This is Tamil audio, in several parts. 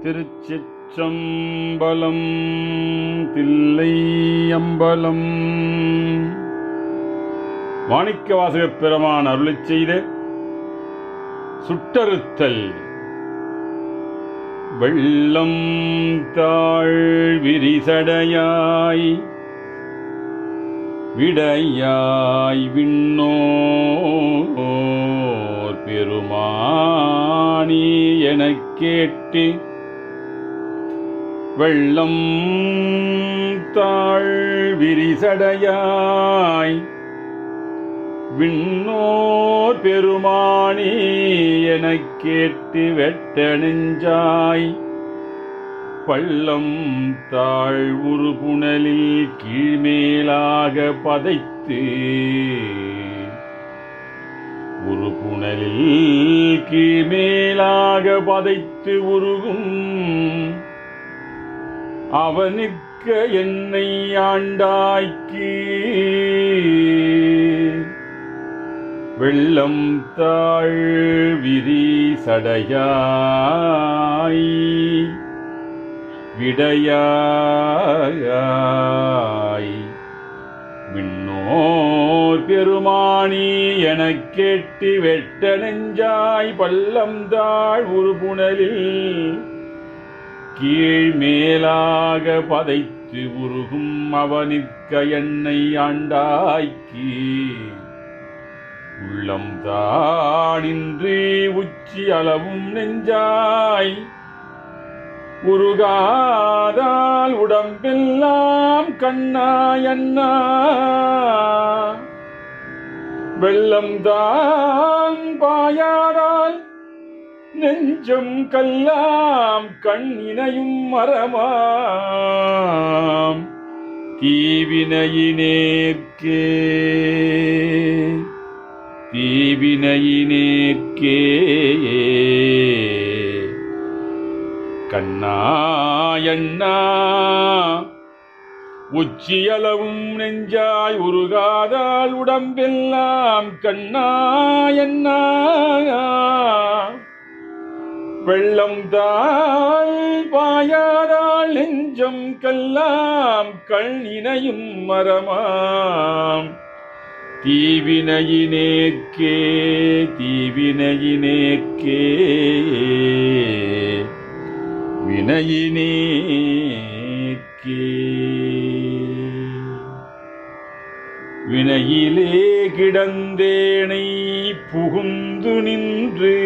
திருச்சிற்றம்பலம் தில்லை அம்பலம் மாணிக்கவாசகப் பெருமான் அருளிச் செய்த சுட்டறுத்தல் வெள்ளம் தாழ் விரிசடையாய் விடையாய் விண்ணோர் பெருமானி எனக் கேட்டு வெள்ளம் தாழ் விரிசடையாய் விண்ணோர் பெருமானி எனக் கேட்டு வெட்ட நெஞ்சாய் பள்ளம் தாழ் உரு புனலில் கீழ்மேலாக பதைத்து உரு புனலில் கீழ்மேலாக பதைத்து உருகும் அவனுக்க என்னை ஆண்டாய்க்கு வெள்ளம் தாழ் விரி சடையாய் விடையாய் விண்ணோர் பெருமானி எனக் கேட்டு வெட்ட நெஞ்சாய் பள்ளம் தாழ் உருபுணலில் கீழ் மேலாக பதைத்து உருகும் அவனிற்க என்னை ஆண்டாய்க்கு உள்ளம் தானின்று உச்சி அளவும் நெஞ்சாய் உருகாதால் உடம்பெல்லாம் கண்ணாயண்ணா வெள்ளம் தான் பாயாரால் நெஞ்சம் கல்லாம் கண் இணையும் மரமாம் தீவினையினேற்கே தீவினையினேற்கே கண்ணாயண்ணா உச்சியளவும் நெஞ்சாய் உருகாதால் உடம்பெல்லாம் கண்ணாயண்ணா வெள்ளம் தாள் பாயாதால் நெஞ்சம் கல்லாம் கண் இணையும் மரமாம் தீவினையினேற்கே தீவினையினேற்கே வினையினேற்கே வினையிலே கிடந்தேனை புகுந்து நின்று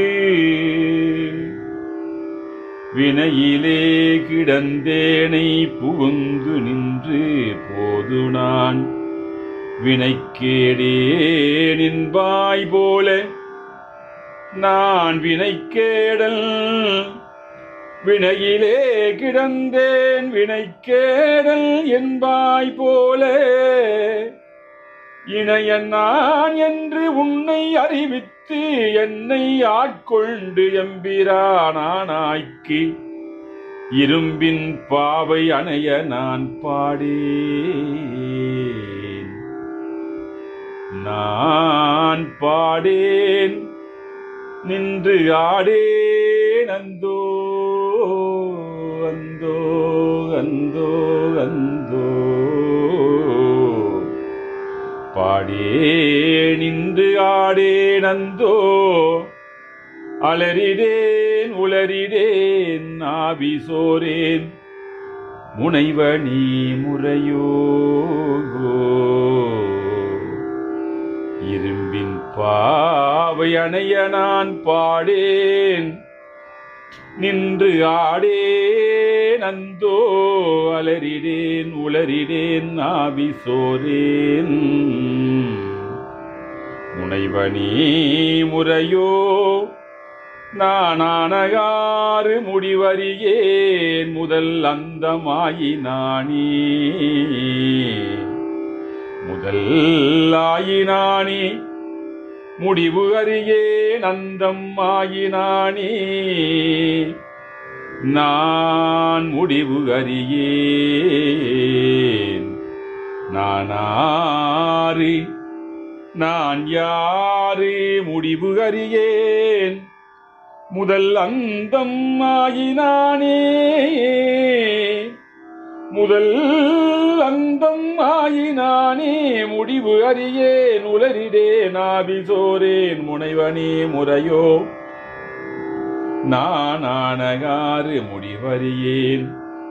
வினையிலே கிடந்தேனை புகுந்து நின்று போது நான் வினைக்கேடே நின்பாய் போல நான் வினைக்கேடல் வினையிலே கிடந்தேன் வினைக்கேடல் என்பாய் போல இணைய நான் என்று உன்னை அறிவித்து என்னை ஆட்கொண்டு எம்பிரானானாய்க்கு இரும்பின் பாவை அணைய நான் பாடேன் நான் பாடேன் நின்று ஆடேன் அந்தோ அந்தோ அந்தோ அந்தோ பாடே நின்று ஆடேன் அந்தோ அலறிடேன் உளறிடேன் ஆவி சோரேன் முனைவனி முறையோ இரும்பின் பாவை அணைய நான் பாடேன் நின்று ஆடேன் அந்தோ அலறிடேன் உளறிடேன் ஆவி சோரேன் முனைவனி முறையோ நானானகாறு முடிவறியேன் முதல் அந்தமாயி நானே முதல் ஆயினானே முடிவு அறியேன் அந்தம் ஆயினானே நான் முடிவு அறியேன் நானாறு நான் யாரு முடிவு அறியேன் முதல் அந்தம் ஆயினானே முதல் அந்தம் ஆயினானே முடிவு அறியேன் உலரிடேன் ஆபிசோரேன் முனைவனே முறையோ நான் ஆனகாறு முடிவறியேன்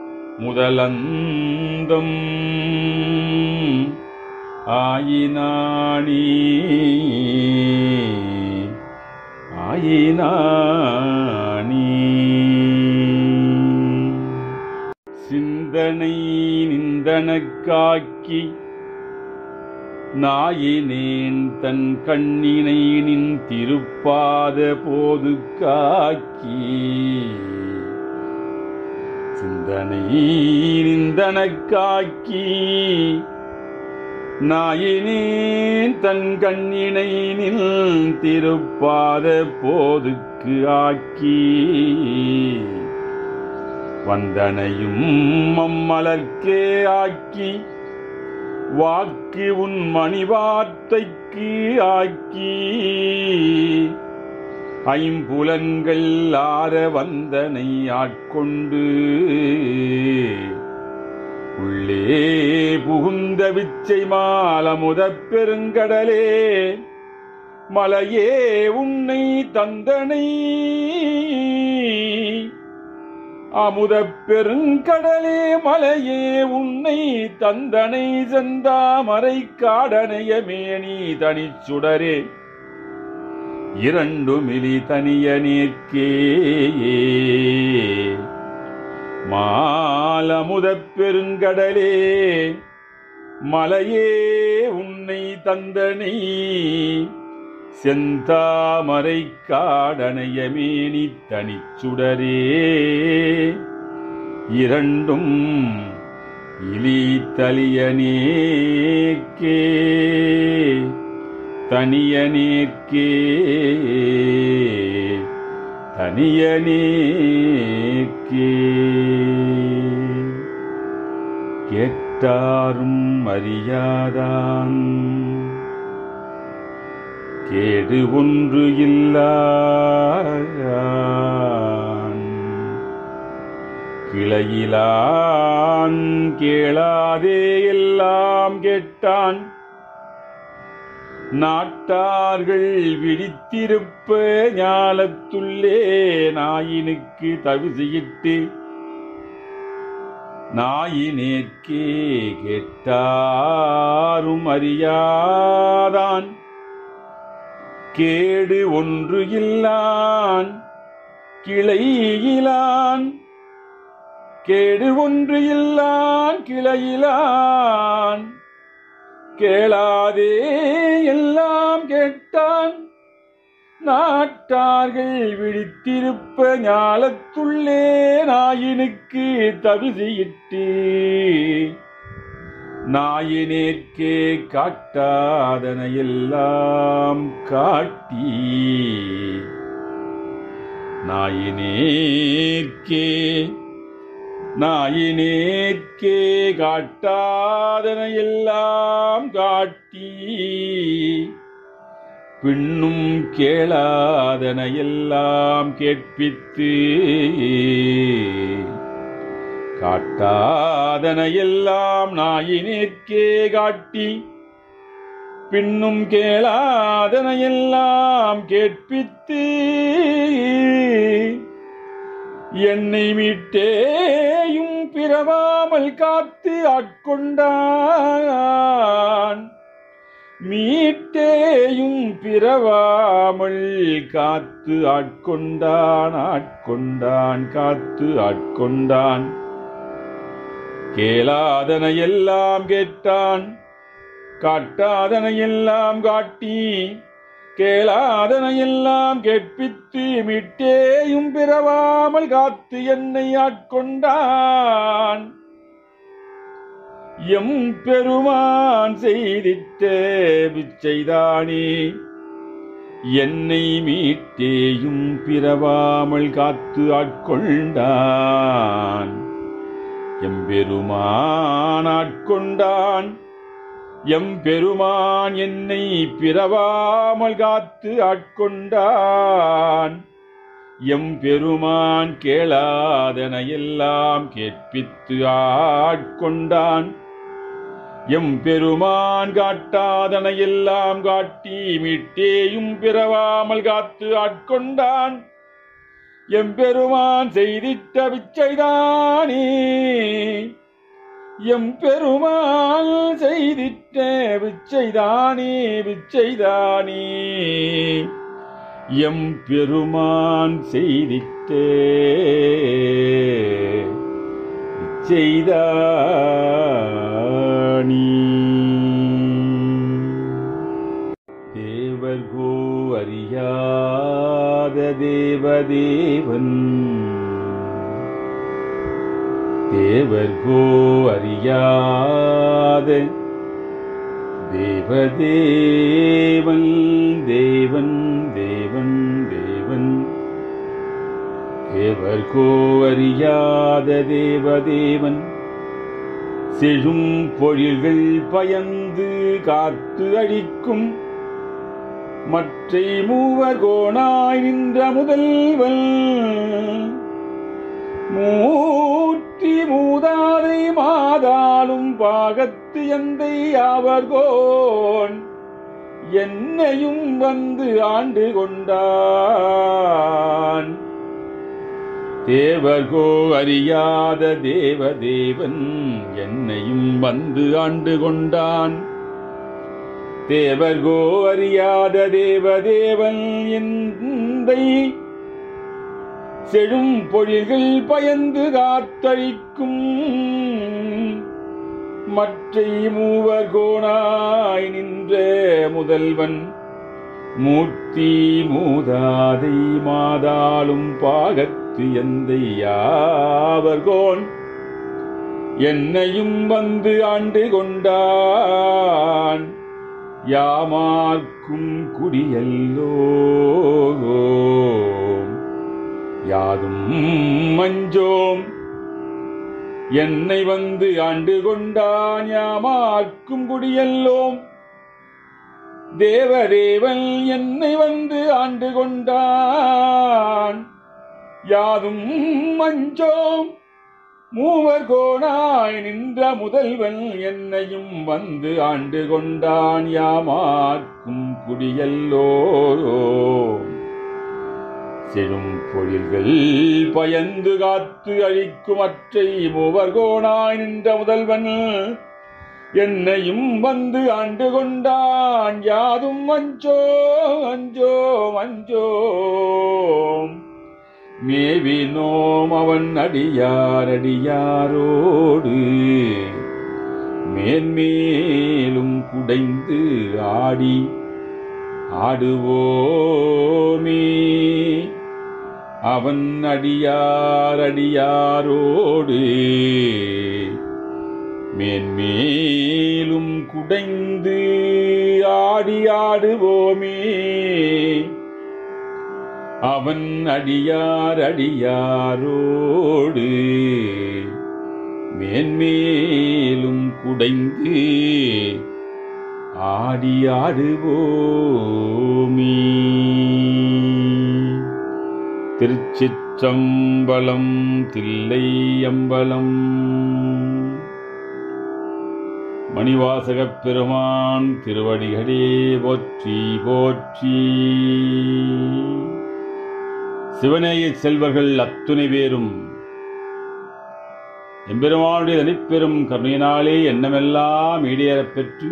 முதலந்தம் ஆயினானே ஆயினானே சிந்தனை நிந்தனக்காக்கி நாயினேன் தன் கண்ணினை நின் திருப்பாத போது காக்கி சிந்தனை நிந்தனக்காக்கி நாயினேன் தன் கண்ணினை நில் திருப்பாத போதுக்கு ஆக்கி வந்தனையும் மம்மலர்க்கே ஆக்கி வாக்கு உன் மணிவார்த்தைக்கு ஆக்கி ஐம்புலன்கள் ஆற வந்தனை ஆட்கொண்டு உள்ளே புகுந்த விச்சை மாலமுதப் பெருங்கடலே மலையே உன்னை தந்தனை அமுதப் பெருங்கடலே மலையே உன்னை தந்தனை செந்தாமரை காடனைய மேனி தனிச்சுடரே இரண்டு மிலி தனிய நேர்க்கே மாலமுதப் பெருங்கடலே மலையே உன்னை தந்தனை செந்தாமரை காடனைய மேனி தனிச்சுடரே இரண்டும் இலி தலியனேக்கே தனியனேற்கே தனியனேக்கே கேட்டாரும் அறியாதான் கேடு ஒன்று இல்லான் கிளையிலான் கேளாதே எல்லாம் கேட்டான் நாட்டார்கள் விழித்திருப்ப ஞாலத்துள்ளே நாயினுக்கு தவிசியிட்டு நாயினேற்கே கேட்டாரும் அறியாதான் கேடு ஒன்று இல்லான் கிளையிலான் கேடு ஒன்று இல்லான் கிளையிலான் கேளாதே எல்லாம் கேட்டான் நாட்டார்கள் விழித்திருப்ப ஞாலத்துள்ளே நாயினுக்கு தவிசியிட்டு நாயினேற்கே காட்டாதன எல்லாம் காட்டி நாயினேற்கே நாயினேற்கே காட்டாதன எல்லாம் காட்டி பின்னும் கேளாதன எல்லாம் கேட்பித்து காட்டாதன எல்லாம் நாயினேற்கே காட்டி பின்னும் கேளாதன எல்லாம் கேட்பித்து என்னை மீட்டேயும் பிறவாமல் காத்து ஆட்கொண்டான் மீட்டேயும் பிறவாமல் காத்து ஆட்கொண்டான் ஆட்கொண்டான் காத்து ஆட்கொண்டான் கேளாதன எல்லாம் கேட்டான் காட்டாதன எல்லாம் காட்டி கேளாதன எல்லாம் கேட்பித்து மிட்டேயும் பிறவாமல் காத்து என்னை ஆட்கொண்டான் எம் பெருமான் செய்திட்ட பிச்சைதானே என்னை மீட்டேயும் பிறவாமல் காத்து ஆட்கொண்டான் எம்பெருமான் ஆட்கொண்டான் எம்பெருமான் என்னை பிறவாமல் காத்து ஆட்கொண்டான் எம் பெருமான் கேளாதன எல்லாம் கேட்பித்து ஆட்கொண்டான் எம் பெருமான் காட்டாதன எல்லாம் காட்டி மீட்டேயும் பிறவாமல் காத்து ஆட்கொண்டான் எம்பெருமான் செய்திட்ட பிச்சைதானே எம் பெருமான் செய்திட்ட பிச்சைதானே பிச்சைதானே எம் பெருமான் செய்திட்டே செய்தானி தேவர்கோ அறியாத தேவதேவன் தேவர்கோ அறியாத தேவதேவன் தேவன் தேவன் தேவன் தேவர்கோ அறியாத தேவதேவன் செழும் பொழில்கள் பயந்து காத்து அழிக்கும் மற்றை மூவர் கோணாய் நின்ற முதல்வன் மூர்த்தி மூதாதை மாதாளும் பாகத்து எந்தை அவர்கோன் என்னையும் வந்து ஆண்டு கொண்டான் தேவர்கோ அறியாத தேவதேவன் என்னையும் வந்து ஆண்டு கொண்டான் தேவர்கோ அறியாத தேவதேவன் எந்தை செழும் பொழில்கள் பயந்து காத்தழிக்கும் மற்றை மூவர் கோணாய் நின்ற முதல்வன் மூர்த்தி மூதாதை மாதாளும் பாகத்து எந்தை யாவர்கோன் என்னையும் வந்து ஆண்டு கொண்டான் யாமார்க்கும் குடியல்லோ யாதும் மஞ்சோம் என்னை வந்து ஆண்டு கொண்டான் யாமார்க்கும் குடியல்லோம் தேவதேவன் என்னை வந்து ஆண்டு கொண்டான் யாதும் மஞ்சோம் மூவர் கோணாய் நின்ற முதல்வன் என்னையும் வந்து ஆண்டு கொண்டான் யாமார்க்கும் குடியல்லோ செழும் பொழில்கள் பயந்து காத்து அழிக்கும் அற்றை மூவர் கோணாய் நின்ற முதல்வன் என்னையும் வந்து ஆண்டு கொண்டான் யாதும் அஞ்சோ அஞ்சோ அஞ்சோ மேவினோம் அவன் அடியார் அடியாரோடு மேன்மேலும் குடைந்து ஆடி ஆடுவோமே அவன் அடியார் அடியாரோடு மேன்மேலும் குடைந்து ஆடி ஆடுவோமே அவன் அடியார் அடியாரோடு மேன்மேலும் குடைந்து ஆடி ஆடுவோமே திருச்சிற்றம்பலம் தில்லை அம்பலம் மணிவாசகப் பெருமான் திருவடிகளே போற்றி போற்றி சிவநேய செல்வர்கள் அத்துணை பேரும் எம்பெருமானுடைய தனிப்பெரும் கருணையினாலே எண்ணமெல்லாம் ஈடேறப் பெற்று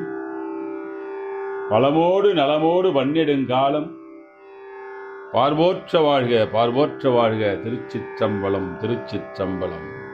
பலமோடு நலமோடு பன்னெடுங்காலம் பார்வோற்ற வாழ்க பார்வோற்ற வாழ்க திருச்சிற்றம்பலம் திருச்சிற்றம்பலம்